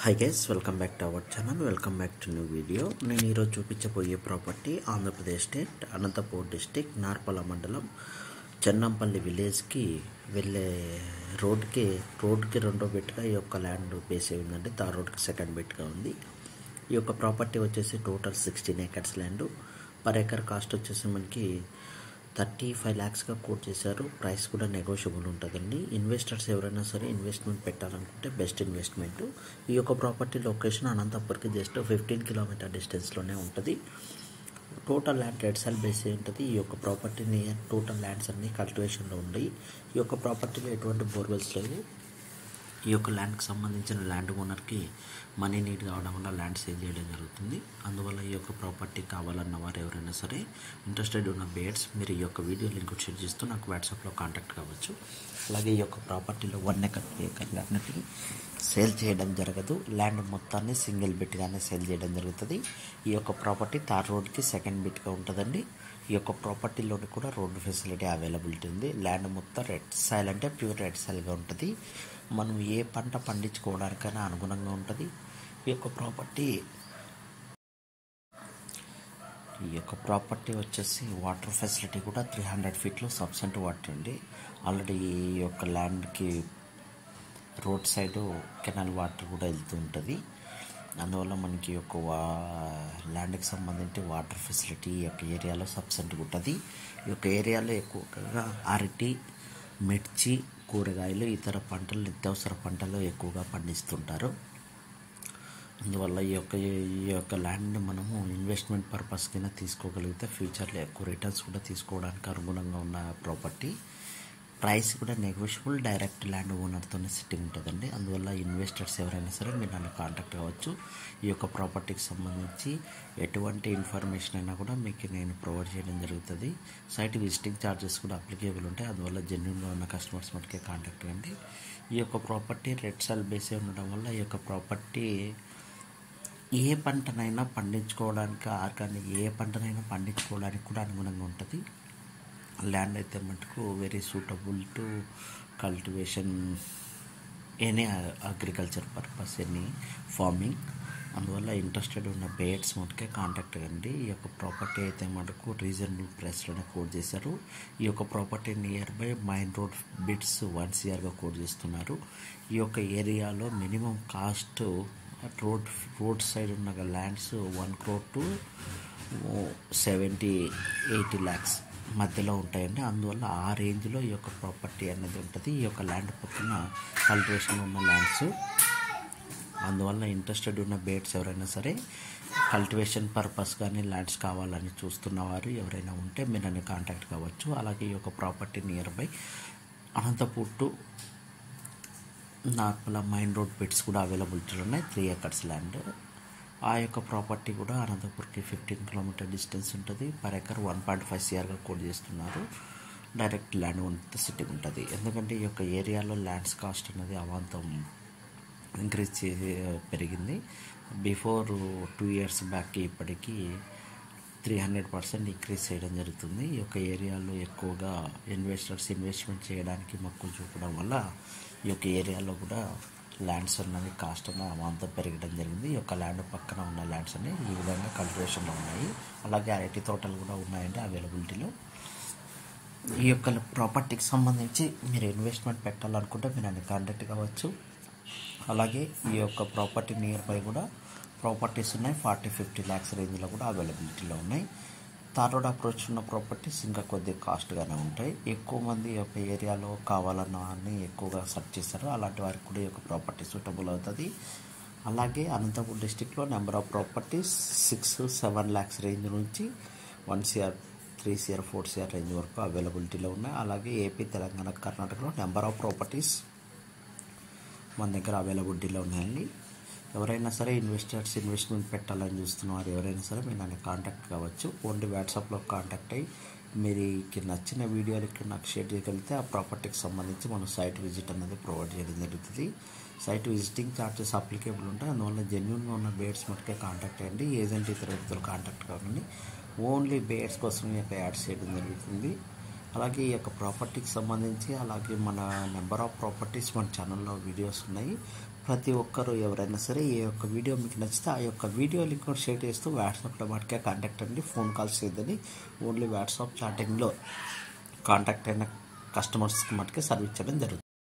high guys welcome back to our channel welcome back to new video నేను ఈరోజు చూపించబోయే property Andhra Pradesh state Anantapur district Narpala మండలం చెన్నంపల్లి విలేజ్కి వెళ్ళే రోడ్కి రోడ్కి రెండో బిట్గా ఈ యొక్క ల్యాండ్ బేస్ అయి ఉందండి తా రోడ్కి సెకండ్ బిట్గా ఉంది ఈ యొక్క ప్రాపర్టీ వచ్చేసి total sixteen acres land per acre cost వచ్చేసి మనకి థర్టీ ఫైవ్ ల్యాక్స్గా కోట్ చేశారు ప్రైస్ కూడా నెగోషియబుల్ ఉంటుందండి ఇన్వెస్టర్స్ ఎవరైనా సరే ఇన్వెస్ట్మెంట్ పెట్టాలనుకుంటే బెస్ట్ ఇన్వెస్ట్మెంట్ ఈ యొక్క ప్రాపర్టీ లొకేషన్ అనంతపూర్కి జస్ట్ ఫిఫ్టీన్ కిలోమీటర్ డిస్టెన్స్లోనే ఉంటుంది total land red soil base అయి ఉంటుంది ఈ యొక్క ప్రాపర్టీని టోటల్ ల్యాండ్స్ అన్నీ కల్టివేషన్లో ఉన్నాయి ఈ యొక్క ప్రాపర్టీలో ఎటువంటి బోర్వెల్స్ లేవు ఈ యొక్క ల్యాండ్కి సంబంధించిన ల్యాండ్ ఓనర్కి మనీ నీడ్ కావడం వల్ల ల్యాండ్ సేల్ చేయడం జరుగుతుంది అందువల్ల ఈ యొక్క ప్రాపర్టీ కావాలన్న వారు ఎవరైనా సరే ఇంట్రెస్టెడ్ ఉన్న బేడ్స్ మీరు ఈ యొక్క వీడియో లింక్ షేర్ చేస్తూ నాకు వాట్సాప్లో కాంటాక్ట్ కావచ్చు అలాగే ఈ యొక్క ప్రాపర్టీలో వన్ ఎకర్ ఏకర్ ల్యాండ్ని సేల్ చేయడం జరగదు ల్యాండ్ మొత్తాన్ని సింగిల్ బిట్గానే సేల్ చేయడం జరుగుతుంది ఈ యొక్క ప్రాపర్టీ తార్ రోడ్కి సెకండ్ బిట్గా ఉంటుందండి ఈ యొక్క ప్రాపర్టీలోని కూడా రోడ్డు ఫెసిలిటీ అవైలబిలిటీ ఉంది ల్యాండ్ మొత్తం రెడ్ సాయిల్ అంటే ప్యూర్ రెడ్ సాయిల్గా ఉంటుంది మనం ఏ పంట పండించుకోవడానికైనా అనుగుణంగా ఉంటుంది ఈ యొక్క ప్రాపర్టీ ఈ యొక్క ప్రాపర్టీ వచ్చేసి వాటర్ ఫెసిలిటీ కూడా త్రీ హండ్రెడ్ ఫీట్లో సబ్సెంట్ వాటర్ అండి ఆల్రెడీ ఈ యొక్క ల్యాండ్కి రోడ్ సైడ్ కెనాల్ వాటర్ కూడా వెళ్తూ ఉంటుంది అందువల్ల మనకి యొక్క వా ల్యాండ్కి సంబంధించి వాటర్ ఫెసిలిటీ ఈ యొక్క ఏరియాలో సబ్సెంట్గా ఉంటుంది ఈ యొక్క ఏరియాలో ఎక్కువగా అరటి మిర్చి కూరగాయలు ఇతర పంటలు నిత్యావసర పంటలు ఎక్కువగా పండిస్తుంటారు అందువల్ల ఈ యొక్క ఈ యొక్క ల్యాండ్ని మనము ఇన్వెస్ట్మెంట్ పర్పస్ కింద తీసుకోగలిగితే ఫ్యూచర్లో ఎక్కువ రిటర్న్స్ కూడా తీసుకోవడానికి అనుగుణంగా ఉన్న ప్రాపర్టీ ప్రైస్ కూడా నెగోషియబుల్ డైరెక్ట్ ల్యాండ్ ఓనర్తోనే సిట్టింగ్ ఉంటుందండి అందువల్ల ఇన్వెస్టర్స్ ఎవరైనా సరే మీరు నన్ను కాంటాక్ట్ అవ్వచ్చు ఈ యొక్క ప్రాపర్టీకి సంబంధించి ఎటువంటి ఇన్ఫర్మేషన్ అయినా కూడా మీకు నేను ప్రొవైడ్ చేయడం జరుగుతుంది సైట్ విజిటింగ్ ఛార్జెస్ కూడా అప్లికేబుల్ ఉంటాయి అందువల్ల జెన్యున్గా ఉన్న కస్టమర్స్ మటుకే కాంటాక్ట్ అవ్వండి ఈ యొక్క ప్రాపర్టీ రెడ్ సెల్ బేసే ఉండడం వల్ల ఈ యొక్క ప్రాపర్టీ ఏ పంటనైనా పండించుకోవడానికి ఆర్గానిక్ ఏ పంటనైనా పండించుకోవడానికి కూడా అనుగుణంగా ఉంటుంది ల్యాండ్ అయితే మటుకు very suitable to cultivation any agriculture purpose any farming అందువల్ల ఇంట్రెస్టెడ్ ఉన్న బేట్స్ మటుకే కాంటాక్ట్ అవ్వండి ఈ యొక్క ప్రాపర్టీ అయితే మటుకు రీజనబుల్ ప్రైస్లోనే కోడ్ చేశారు ఈ యొక్క property near by main road bits one సిఆర్గా కోడ్ చేస్తున్నారు ఈ యొక్క ఏరియాలో minimum cost road road side ఉన్న lands one crore to seventy eighty lakhs మధ్యలో ఉంటాయండి అందువల్ల ఆ రేంజ్లో ఈ యొక్క ప్రాపర్టీ అనేది ఉంటుంది ఈ యొక్క ల్యాండ్ పక్కన కల్టివేషన్ ఉన్న ల్యాండ్స్ అందువల్ల ఇంట్రెస్టెడ్ ఉన్న బేట్స్ ఎవరైనా సరే కల్టివేషన్ పర్పస్ కానీ ల్యాండ్స్ కావాలని చూస్తున్నవారు ఎవరైనా ఉంటే మీరు నన్ను కాంటాక్ట్ కావచ్చు అలాగే ఈ యొక్క property near by Anantapur to normal main road bits కూడా అవైలబిలిటీ ఉన్నాయి త్రీ ఎకర్స్ ల్యాండ్ ఆ యొక్క ప్రాపర్టీ కూడా అనంతపూర్కి ఫిఫ్టీన్ కిలోమీటర్ డిస్టెన్స్ ఉంటుంది per acre one point five సిఆర్గా కోడ్ చేస్తున్నారు డైరెక్ట్ ల్యాండ్ ఉంటే సిట్టింగ్ ఉంటుంది ఎందుకంటే ఈ యొక్క ఏరియాలో ల్యాండ్స్ కాస్ట్ అనేది అవాంతం ఇంక్రీజ్ చే పెరిగింది బిఫోర్ టూ ఇయర్స్ బ్యాక్ ఇప్పటికీ త్రీ హండ్రెడ్ పర్సెంట్ ఇంక్రీజ్ చేయడం జరుగుతుంది ఈ యొక్క ఏరియాలో ఎక్కువగా ఇన్వెస్టర్స్ ఇన్వెస్ట్మెంట్ చేయడానికి మక్కువ చూపడం వల్ల ఈ యొక్క ఏరియాలో కూడా ల్యాండ్స్ అన్నవి కాస్ట్ అన్న అమాంతం పెరగడం జరిగింది ఈ యొక్క ల్యాండ్ పక్కన ఉన్న ల్యాండ్స్ అన్ని ఈ విధంగా కల్టివేషన్లో ఉన్నాయి అలాగే అరటి తోటలు కూడా ఉన్నాయండి అవైలబిలిటీలో ఈ యొక్క ప్రాపర్టీకి సంబంధించి మీరు ఇన్వెస్ట్మెంట్ పెట్టాలనుకుంటే మీరు అన్ని కాంటాక్ట్ కావచ్చు అలాగే ఈ యొక్క ప్రాపర్టీ నియర్ బై కూడా ప్రాపర్టీస్ ఉన్నాయి ఫార్టీ ఫిఫ్టీ ల్యాక్స్ రేంజ్లో కూడా అవైలబిలిటీలో ఉన్నాయి తార్ రోడ్ అప్రోచ్ ఉన్న ప్రాపర్టీస్ ఇంకా కొద్దిగా కాస్ట్గానే ఉంటాయి ఎక్కువ మంది ఈ యొక్క ఏరియాలో కావాలన్న వారిని ఎక్కువగా సెర్చ్ చేస్తారు అలాంటి వారికి కూడా ఈ యొక్క ప్రాపర్టీ సూటబుల్ అవుతుంది అలాగే అనంతపూర్ డిస్టిక్లో number of properties six seven lakhs range నుంచి one CR three CR four CR range వరకు అవైలబిలిటీలో ఉన్నాయి అలాగే ఏపీ తెలంగాణ కర్ణాటకలో నెంబర్ ఆఫ్ ప్రాపర్టీస్ మన దగ్గర అవైలబిలిటీలో ఉన్నాయండి ఎవరైనా సరే ఇన్వెస్టర్స్ ఇన్వెస్ట్మెంట్ పెట్టాలని చూస్తున్నవారు ఎవరైనా సరే మీరు నన్ను కాంటాక్ట్ కావచ్చు ఓన్లీ వాట్సాప్లో కాంటాక్ట్ అయ్యి మీకు నచ్చిన వీడియోలకి నాకు షేర్ చేయగలిగితే ఆ ప్రాపర్టీకి సంబంధించి మనం సైట్ విజిట్ అనేది ప్రొవైడ్ చేయడం జరుగుతుంది సైట్ విజిటింగ్ ఛార్జెస్ అప్లికేబుల్ ఉంటాయి అందువల్ల జెన్యున్గా ఉన్న బేడ్స్ మటుకే కాంటాక్ట్ అయ్యండి ఏజెంట్ ఇతర వ్యక్తులు కాంటాక్ట్ కాకండి ఓన్లీ బేడ్స్ కోసం ఈ యొక్క యాడ్స్ చేయడం జరుగుతుంది అలాగే ఈ యొక్క ప్రాపర్టీకి సంబంధించి అలాగే మన నెంబర్ ఆఫ్ ప్రాపర్టీస్ మన ఛానల్లో వీడియోస్ ఉన్నాయి ప్రతి ఒక్కరు ఎవరైనా సరే ఈ యొక్క వీడియో మీకు నచ్చితే ఆ యొక్క వీడియో లింక్ కూడా షేర్ చేస్తూ వాట్సాప్లో మటుకే కాంటాక్ట్ అండి ఫోన్ కాల్స్ చేయదని ఓన్లీ వాట్సాప్ చాటింగ్లో కాంటాక్ట్ అయిన కస్టమర్స్కి మటుకే సర్వీస్ చేయడం జరుగుతుంది